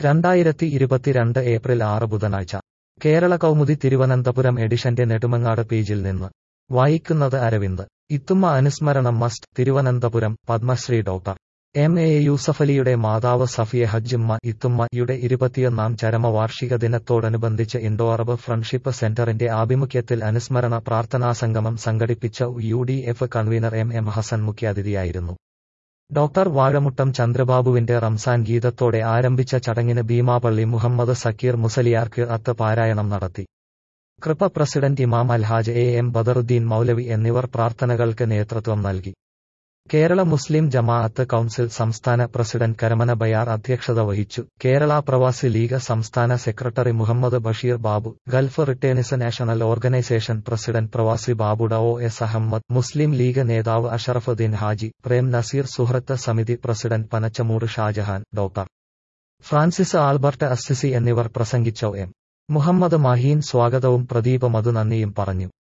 രണ്ടായിരത്തി ഇരുപത്തിരണ്ട് ഏപ്രിൽ ആറ് ബുധനാഴ്ച കേരള കൗമുദി തിരുവനന്തപുരം എഡിഷന്റെ നെടുമങ്ങാട് പേജിൽ നിന്ന് വായിക്കുന്നത് അരവിന്ദ് ഇത്തുമ്മ അനുസ്മരണം മസ്റ്റ് Thiruvananthapuram Padmashri doctor M A യൂസഫലിയുടെ മാതാവ് സഫിയ ഹജ്ജുമ്മ ഇത്തുമ്മയുടെ ഇരുപത്തിയൊന്നാം ചരമവാർഷിക ദിനത്തോടനുബന്ധിച്ച് ഇൻഡോ അറബ് ഫ്രണ്ട്ഷിപ്പ് സെന്ററിന്റെ ആഭിമുഖ്യത്തിൽ അനുസ്മരണ പ്രാർത്ഥനാ സംഗമം സംഘടിപ്പിച്ച U D F convener M M Hasan മുഖ്യാതിഥിയായിരുന്നു ഡോക്ടർ വാഴമുട്ടം ചന്ദ്രബാബുവിന്റെ റംസാൻ ഗീതത്തോടെ ആരംഭിച്ച ചടങ്ങിന് ഭീമാപള്ളി മുഹമ്മദ് സക്കീർ മുസലിയാർക്ക് അത്ത് പാരായണം നടത്തി കൃപ പ്രസിഡന്റ് ഇമാം അൽഹാജ് എ എം ബദറുദ്ദീൻ മൗലവി എന്നിവർ പ്രാർത്ഥനകൾക്ക് നേതൃത്വം നൽകി കേരള മുസ്ലിം ജമാഅത്ത് കൌൺസിൽ സംസ്ഥാന പ്രസിഡന്റ് കരമന ബയാർ അധ്യക്ഷത വഹിച്ചു കേരള പ്രവാസി ലീഗ് സംസ്ഥാന സെക്രട്ടറി മുഹമ്മദ് ബഷീർ ബാബു ഗൾഫ് റിട്ടേൺസ് നാഷണൽ ഓർഗനൈസേഷൻ പ്രസിഡന്റ് പ്രവാസി ബാബുഡ ഒ എസ് അഹമ്മദ് മുസ്ലിം ലീഗ് നേതാവ് അഷറഫുദ്ദീൻ ഹാജി പ്രേം നസീർ സുഹൃത്ത് സമിതി പ്രസിഡന്റ് പനച്ചമൂട് ഷാജഹാൻ ഡോക്ടർ ഫ്രാൻസിസ് ആൽബർട്ട് അസ്സിസി എന്നിവർ പ്രസംഗിച്ച എം മുഹമ്മദ് മാഹീൻ സ്വാഗതവും പ്രദീപ് മധു നന്ദിയും പറഞ്ഞു